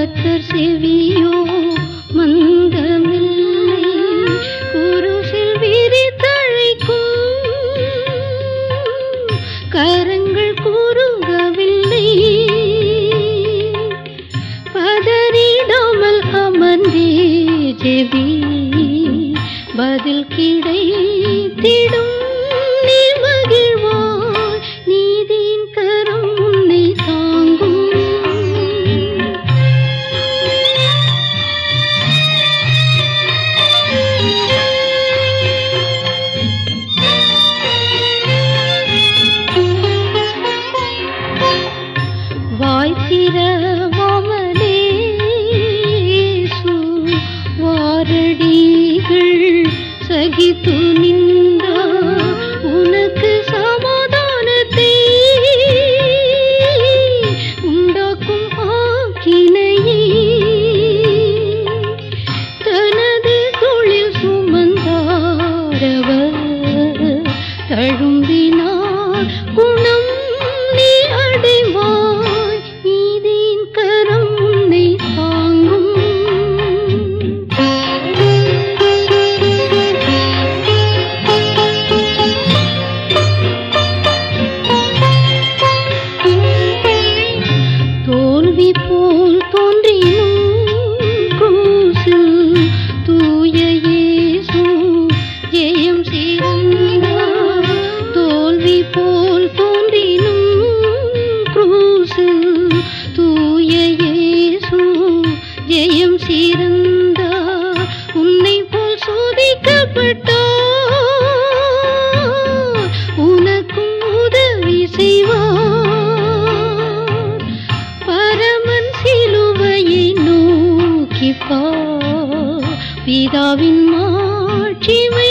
கத்தர் செவியோ மந்தமில்லை குருசில் விரித்தழைக்கும் கரங்கள் கூறுகவில்லை பதறிடாமல் அமர்ந்தே ஜெபி பதில் கிடைத்திடும் நீ மகிழ்வாய் நீதியின் கரம் உன்னை தாங்கும் வாய் திறவாமலே இயேசு வாரடிகள் சகித்து நின்றார் உனக்கு சமாதானத்தை உண்டாக்கும் ஆக்கினையை தனது தொழில் சுமந்தாரவர் தழும்பினார் குணம் நீ அடைவாய் நீதியின் கரம் உன்னை தாங்கும் தோல்வி போல் தோன்றினும் குரூசில் தூய இயேசு ஜெயம் சிறந்தார் தோல்வி போல் தோன்றினும் குரூசில் தூய இயேசு ஜெயம் சிறந்தார் உன்னை போல் சோதிக்கப்பட்டார் உனக்கும் உதவி செய்வார் பரமன் சிலுவையை நோக்கி பார் பிதாவின் மாட்சிமை